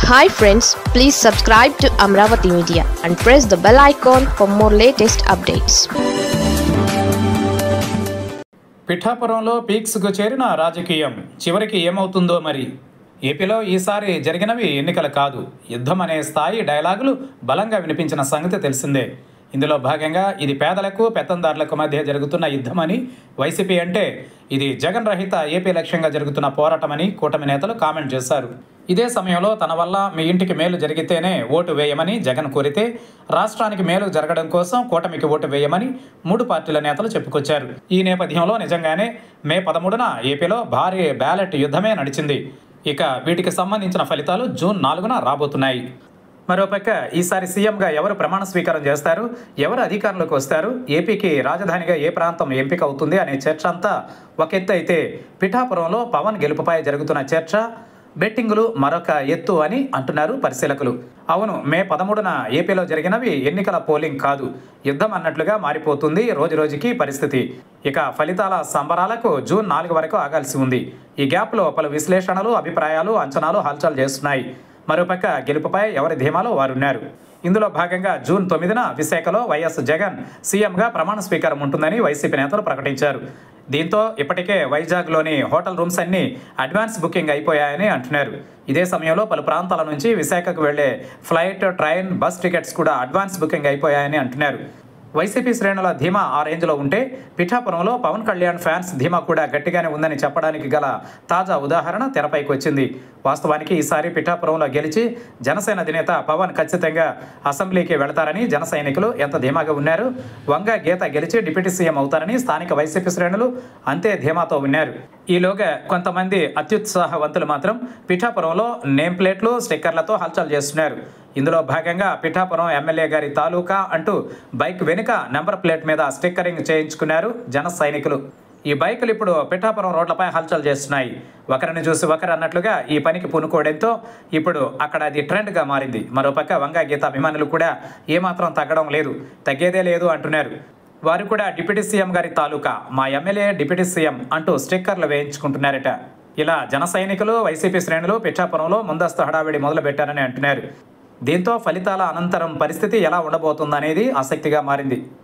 hi friends please subscribe to Amaravati media and press the bell icon for more latest updates పిఠాపురంలో పీక్స్కు చేరిన రాజకీయం చివరికి ఏమవుతుందో మరి ఏపీలో ఈసారి జరిగినవి ఎన్నికలు కాదు యుద్ధం అనే స్థాయి డైలాగులు బలంగా వినిపించిన సంగతి తెలిసిందే ఇందులో భాగంగా ఇది పేదలకు పెత్తందారులకు మధ్య జరుగుతున్న యుద్ధమని వైసీపీ అంటే ఇది జగన్ రహిత ఏపీ లక్ష్యంగా జరుగుతున్న పోరాటమని కూటమి నేతలు కామెంట్ చేశారు ఇదే సమయంలో తన వల్ల మీ ఇంటికి మేలు జరిగితేనే ఓటు వేయమని జగన్ కోరితే రాష్ట్రానికి మేలు జరగడం కోసం కూటమికి ఓటు వేయమని మూడు పార్టీల నేతలు చెప్పుకొచ్చారు ఈ నేపథ్యంలో నిజంగానే మే పదమూడున ఏపీలో భారీ బ్యాలెట్ యుద్ధమే నడిచింది ఇక వీటికి సంబంధించిన ఫలితాలు జూన్ నాలుగున రాబోతున్నాయి మరోపక్క ఈసారి సీఎంగా ఎవరు ప్రమాణ స్వీకారం చేస్తారు ఎవరు అధికారంలోకి వస్తారు ఏపీకి రాజధానిగా ఏ ప్రాంతం ఎంపిక అవుతుంది అనే చర్చ అంతా ఒక ఎత్తు అయితే పిఠాపురంలో పవన్ గెలుపుపై జరుగుతున్న చర్చ బెట్టింగులు మరొక ఎత్తు అని అంటున్నారు పరిశీలకులు అవును మే పదమూడున ఏపీలో జరిగినవి ఎన్నికల పోలింగ్ కాదు యుద్ధం అన్నట్లుగా మారిపోతుంది రోజు రోజుకి పరిస్థితి ఇక ఫలితాల సంబరాలకు జూన్ నాలుగు వరకు ఆగాల్సి ఉంది ఈ గ్యాప్లో పలు విశ్లేషణలు అభిప్రాయాలు అంచనాలు హల్చల్ చేస్తున్నాయి మరోపక్క గెలుపుపై ఎవరి ధీమాలో వారున్నారు ఇందులో భాగంగా జూన్ తొమ్మిదిన విశాఖలో వైఎస్ జగన్ సీఎంగా ప్రమాణ స్వీకారం ఉంటుందని వైసీపీ నేతలు ప్రకటించారు దీంతో ఇప్పటికే వైజాగ్లోని హోటల్ రూమ్స్ అన్ని అడ్వాన్స్ బుకింగ్ అయిపోయాయని అంటున్నారు ఇదే సమయంలో పలు ప్రాంతాల నుంచి విశాఖకు వెళ్లే ఫ్లైట్ ట్రైన్ బస్ టికెట్స్ కూడా అడ్వాన్స్ బుకింగ్ అయిపోయాయని అంటున్నారు వైసీపీ శ్రేణుల ధీమా ఆ రేంజ్లో ఉంటే పిఠాపురంలో పవన్ కళ్యాణ్ ఫ్యాన్స్ ధీమా కూడా గట్టిగానే ఉందని చెప్పడానికి గల తాజా ఉదాహరణ తెరపైకి వచ్చింది వాస్తవానికి ఈసారి పిఠాపురంలో గెలిచి జనసేన అధినేత పవన్ ఖచ్చితంగా అసెంబ్లీకి వెళతారని జన సైనికులు ఎంత ధీమాగా ఉన్నారు వంగ గీత గెలిచి డిప్యూటీ సీఎం అవుతారని స్థానిక వైసీపీ శ్రేణులు అంతే ధీమాతో ఉన్నారు ఈలోగా కొంతమంది అత్యుత్సాహవంతులు మాత్రం పిఠాపురంలో నేమ్ ప్లేట్లు స్టిక్కర్లతో హల్చల్ చేస్తున్నారు ఇందులో భాగంగా పిఠాపురం ఎమ్మెల్యే గారి తాలూకా అంటూ బైక్ వెనుక నెంబర్ ప్లేట్ మీద స్టిక్కరింగ్ చేయించుకున్నారు జన సైనికులు ఈ బైకులు ఇప్పుడు పిఠాపురం రోడ్లపై హల్చల్ చేస్తున్నాయి ఒకరిని చూసి ఒకరు అన్నట్లుగా ఈ పనికి పూనుకోవడంతో ఇప్పుడు అక్కడ అది ట్రెండ్గా మారింది మరోపక్క వంగా గీత అభిమానులు కూడా ఏమాత్రం తగ్గడం లేదు తగ్గేదే లేదు అంటున్నారు వారు కూడా డిప్యూటీ సీఎం గారి తాలూకా మా ఎమ్మెల్యే డిప్యూటీ సీఎం అంటూ స్టిక్కర్లు వేయించుకుంటున్నారట ఇలా జన సైనికులు వైసీపీ శ్రేణులు పిఠాపురంలో ముందస్తు హడావిడి మొదలుపెట్టారని అంటున్నారు దీంతో ఫలితాల అనంతరం పరిస్థితి ఎలా ఉండబోతుందనేది ఆసక్తిగా మారింది